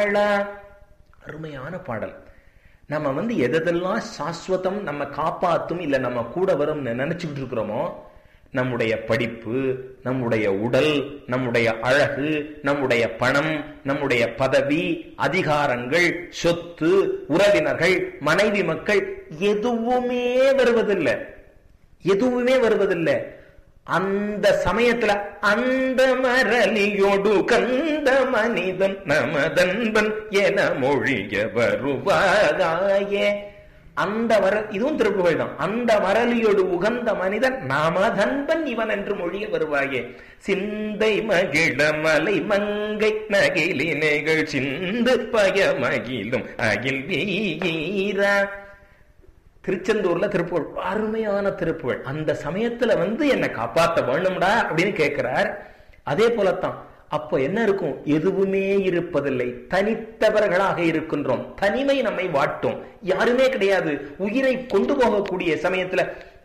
வாழா அருமையான பாடல் நம்ம வந்து எதெல்லாம் சாஸ்வதம் நம்ம காப்பாத்தும் இல்ல நம்ம கூட வரும் நினைச்சுக்கிட்டு இருக்கிறோமோ நம்முடைய படிப்பு நம்முடைய உடல் நம்முடைய அழகு நம்முடைய பணம் நம்முடைய பதவி அதிகாரங்கள் சொத்து உறவினர்கள் மனைவி மக்கள் எதுவுமே வருவதில்லை எதுவுமே வருவதில்லை அந்த சமயத்துல அந்த மரலியோடு கந்த மனிதன் நமதன்பன் என மொழிய வருவாயே அந்த மர இதுவும் திருப்புகழ் தான் அந்த மரலியோடு உகந்த மனிதன் நமதன்பன் இவன் என்று மொழிய வருவாயே சிந்தை மகிழ மலை மங்கை நகிலினைகள் சிந்து பயமகிலும் அகில் வீரா திருச்செந்தூர்ல திருப்புகழ் அருமையான திருப்புகழ் அந்த சமயத்துல வந்து என்னை காப்பாத்த வேணும்டா அப்படின்னு கேட்கிறார் அதே போலத்தான் அப்போ என்ன இருக்கும் எதுவுமே இருப்பதில்லை தனித்தவர்களாக இருக்கின்றோம் தனிமை நம்மை வாட்டும் யாருமே கிடையாது உயிரை கொண்டு போகக்கூடிய சமயத்துல